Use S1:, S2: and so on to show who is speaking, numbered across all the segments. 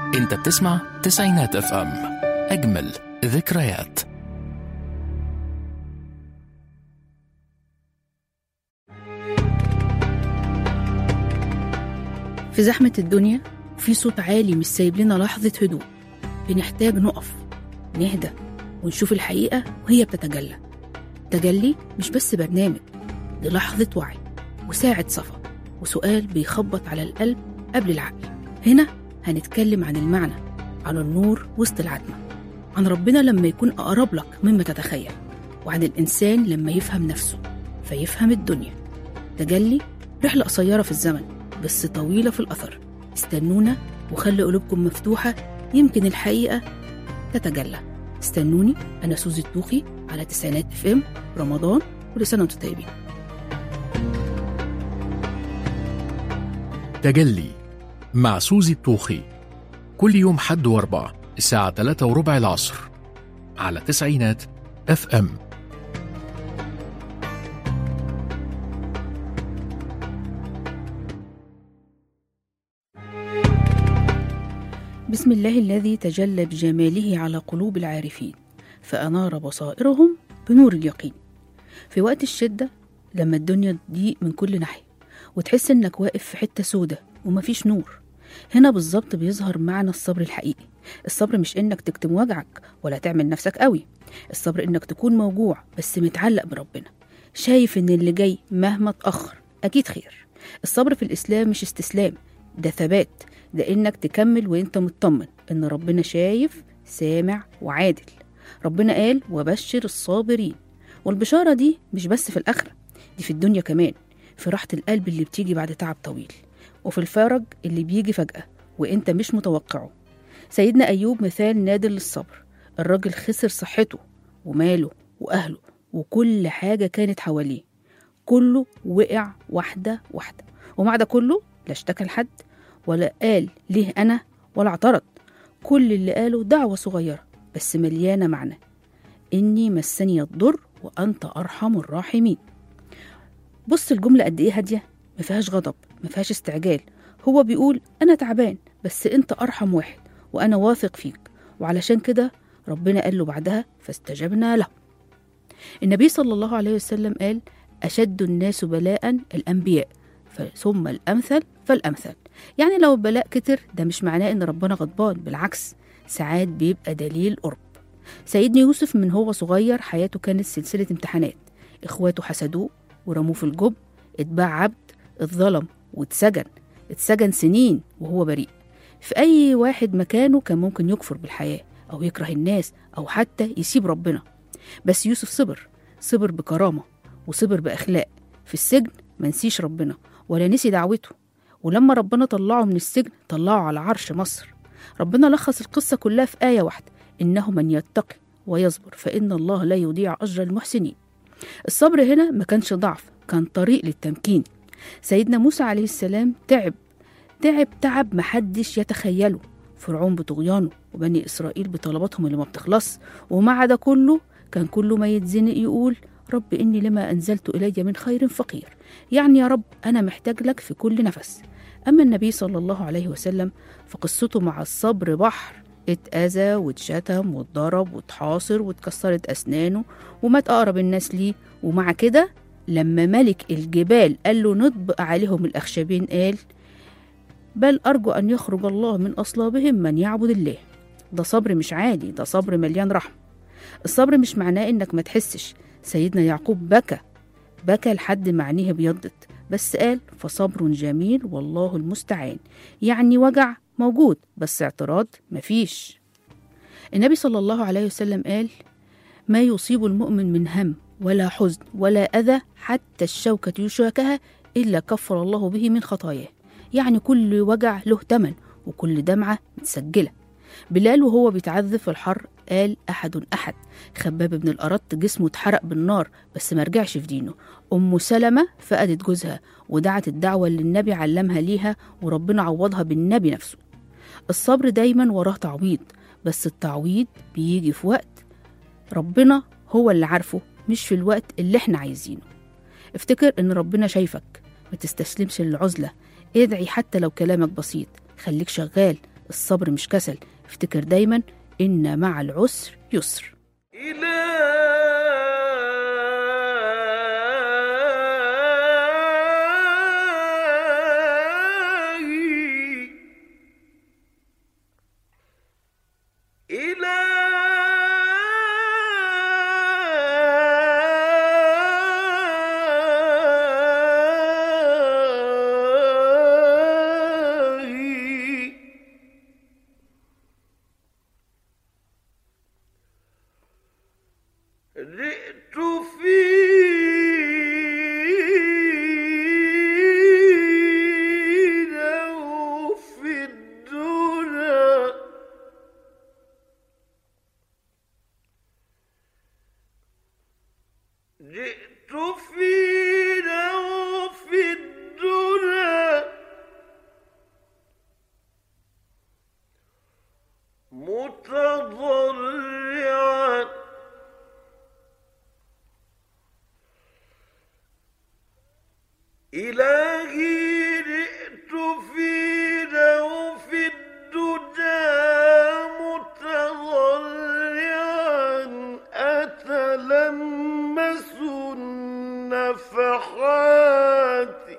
S1: انت بتسمع تسعينات اف ام اجمل ذكريات
S2: في زحمة الدنيا في صوت عالي مش سايب لنا لحظة هدوء بنحتاج نقف نهدى ونشوف الحقيقة وهي بتتجلى تجلي مش بس برنامج دي لحظة وعي وساعة صفا وسؤال بيخبط على القلب قبل العقل هنا هنتكلم عن المعنى عن النور وسط العتمة عن ربنا لما يكون أقرب لك مما تتخيل وعن الإنسان لما يفهم نفسه فيفهم الدنيا تجلي رحلة قصيرة في الزمن بس طويلة في الأثر استنونا وخلي قلوبكم مفتوحة يمكن الحقيقة تتجلى استنوني أنا سوزي الطوخي على تسعينات اف ام رمضان كل سنة وانتم طيبين
S1: تجلي مع سوزي الطوخي كل يوم حد واربع الساعة 3 وربع العصر على تسعينات اف ام
S2: بسم الله الذي تجلى بجماله على قلوب العارفين فأنار بصائرهم بنور اليقين في وقت الشدة لما الدنيا تضيق من كل ناحية وتحس إنك واقف في حتة سودة ومفيش نور هنا بالظبط بيظهر معنى الصبر الحقيقي الصبر مش إنك تكتم وجعك ولا تعمل نفسك قوي الصبر إنك تكون موجوع بس متعلق بربنا شايف إن اللي جاي مهما اتأخر أكيد خير الصبر في الإسلام مش استسلام ده ثبات ده إنك تكمل وإنت مطمن إن ربنا شايف سامع وعادل ربنا قال وبشر الصابرين والبشارة دي مش بس في الآخرة دي في الدنيا كمان في راحة القلب اللي بتيجي بعد تعب طويل وفي الفرج اللي بيجي فجأة وإنت مش متوقعه سيدنا أيوب مثال نادر للصبر الراجل خسر صحته وماله وأهله وكل حاجة كانت حواليه كله وقع واحدة واحدة ومع ده كله لا اشتكى لحد ولا قال ليه أنا ولا اعترض كل اللي قاله دعوة صغيرة بس مليانة معنى إني مسني الضر وأنت أرحم الراحمين بص الجملة قد إيه هادية ما فيهاش غضب ما فيهاش استعجال هو بيقول أنا تعبان بس أنت أرحم واحد وأنا واثق فيك وعلشان كده ربنا قال له بعدها فاستجبنا له النبي صلى الله عليه وسلم قال أشد الناس بلاء الأنبياء ثم الأمثل فالأمثل يعني لو البلاء كتر ده مش معناه إن ربنا غضبان بالعكس ساعات بيبقى دليل قرب سيدنا يوسف من هو صغير حياته كانت سلسلة امتحانات إخواته حسدوه ورموه في الجب اتباع عبد اتظلم واتسجن اتسجن سنين وهو بريء في أي واحد مكانه كان ممكن يكفر بالحياة أو يكره الناس أو حتى يسيب ربنا بس يوسف صبر صبر بكرامة وصبر بأخلاق في السجن ما نسيش ربنا ولا نسي دعوته ولما ربنا طلعه من السجن طلعه على عرش مصر ربنا لخص القصة كلها في آية واحدة إنه من يتقي ويصبر فإن الله لا يضيع أجر المحسنين الصبر هنا ما كانش ضعف كان طريق للتمكين سيدنا موسى عليه السلام تعب تعب تعب محدش يتخيله فرعون بطغيانه وبني إسرائيل بطلباتهم اللي ما بتخلص ومع ده كله كان كل ما يتزنق يقول رب إني لما أنزلت إلي من خير فقير يعني يا رب أنا محتاج لك في كل نفس أما النبي صلى الله عليه وسلم فقصته مع الصبر بحر اتأذى واتشتم واتضرب واتحاصر واتكسرت أسنانه ومات أقرب الناس ليه ومع كده لما ملك الجبال قال له نطبق عليهم الأخشبين قال بل أرجو أن يخرج الله من أصلابهم من يعبد الله ده صبر مش عادي ده صبر مليان رحمة الصبر مش معناه إنك ما تحسش سيدنا يعقوب بكى بكى لحد ما عينيه ابيضت بس قال فصبر جميل والله المستعان يعني وجع موجود بس اعتراض مفيش النبي صلى الله عليه وسلم قال ما يصيب المؤمن من هم ولا حزن ولا أذى حتى الشوكة يشاكها إلا كفر الله به من خطاياه يعني كل وجع له تمن وكل دمعة متسجلة بلال وهو بيتعذب في الحر قال أحد أحد خباب بن الأرط جسمه اتحرق بالنار بس ما رجعش في دينه أم سلمة فقدت جوزها ودعت الدعوة اللي النبي علمها ليها وربنا عوضها بالنبي نفسه الصبر دايما وراه تعويض بس التعويض بيجي في وقت ربنا هو اللي عارفه مش في الوقت اللي احنا عايزينه افتكر ان ربنا شايفك ما تستسلمش للعزلة ادعي حتى لو كلامك بسيط خليك شغال الصبر مش كسل افتكر دايما إن مع العسر يسر
S3: إلهي إلهي رئت في نوف الدنا جئت في نوف الدنا متضرعا إلهي جئت في نوف الدجى متضرعا أتلمس النفحات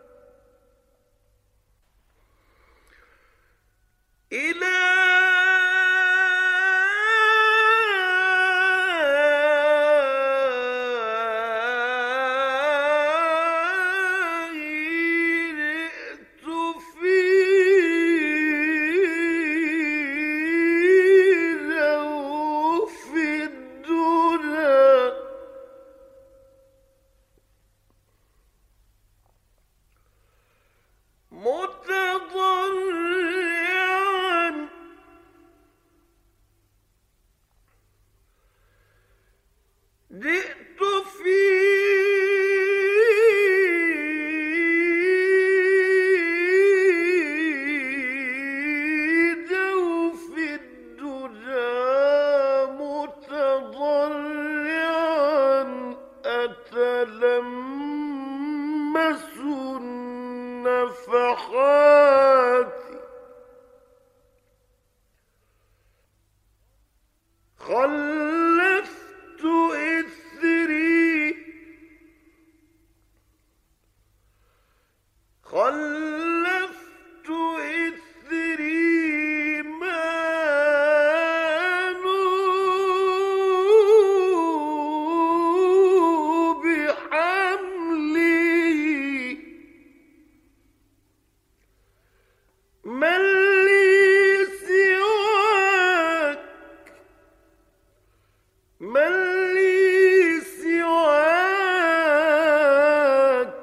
S3: إلهي جئت في نوف الدنا متضرعا جئت في جوف الدجى متضرعا أتلمس النفحات خلفت إثري خلفت إثري ما بحملي من لي سواك من لي سواك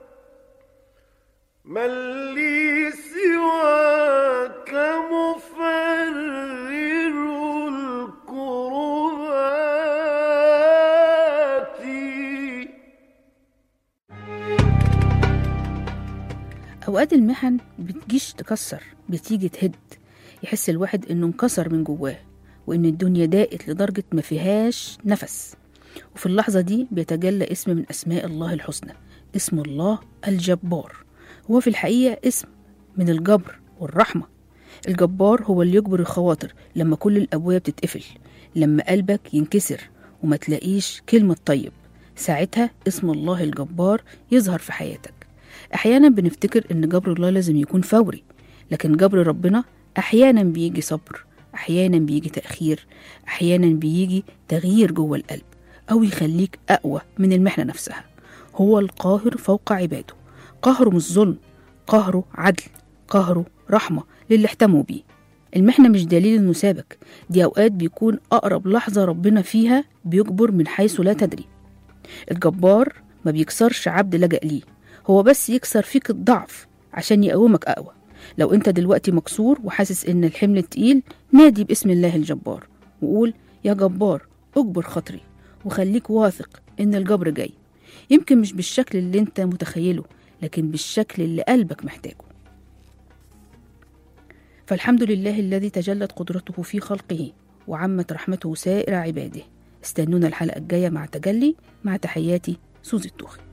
S3: من لي سواك مفرر الكربات
S2: أوقات المحن بتجيش تكسر بتيجي تهد يحس الواحد إنه انكسر من جواه وإن الدنيا ضاقت لدرجة ما فيهاش نفس وفي اللحظة دي بيتجلى اسم من أسماء الله الحسنى اسم الله الجبار هو في الحقيقة اسم من الجبر والرحمة الجبار هو اللي يجبر الخواطر لما كل الأبواب تتقفل لما قلبك ينكسر وما تلاقيش كلمة طيب ساعتها اسم الله الجبار يظهر في حياتك أحيانا بنفتكر إن جبر الله لازم يكون فوري لكن جبر ربنا أحيانا بيجي صبر أحيانا بيجي تأخير أحيانا بيجي تغيير جوه القلب أو يخليك أقوى من المحنة نفسها هو القاهر فوق عباده قهره مش ظلم قهره عدل قهره رحمة للي احتموا بيه المحنة مش دليل إنه سابك دي أوقات بيكون أقرب لحظة ربنا فيها بيجبر من حيث لا تدري الجبار ما بيكسرش عبد لجأ ليه هو بس يكسر فيك الضعف عشان يقومك أقوى لو أنت دلوقتي مكسور وحاسس إن الحمل تقيل نادي باسم الله الجبار وقول يا جبار اجبر خاطري وخليك واثق إن الجبر جاي يمكن مش بالشكل اللي أنت متخيله لكن بالشكل اللي قلبك محتاجه فالحمد لله الذي تجلت قدرته في خلقه وعمت رحمته سائر عباده استنونا الحلقة الجاية مع تجلي مع تحياتي سوزي الطوخي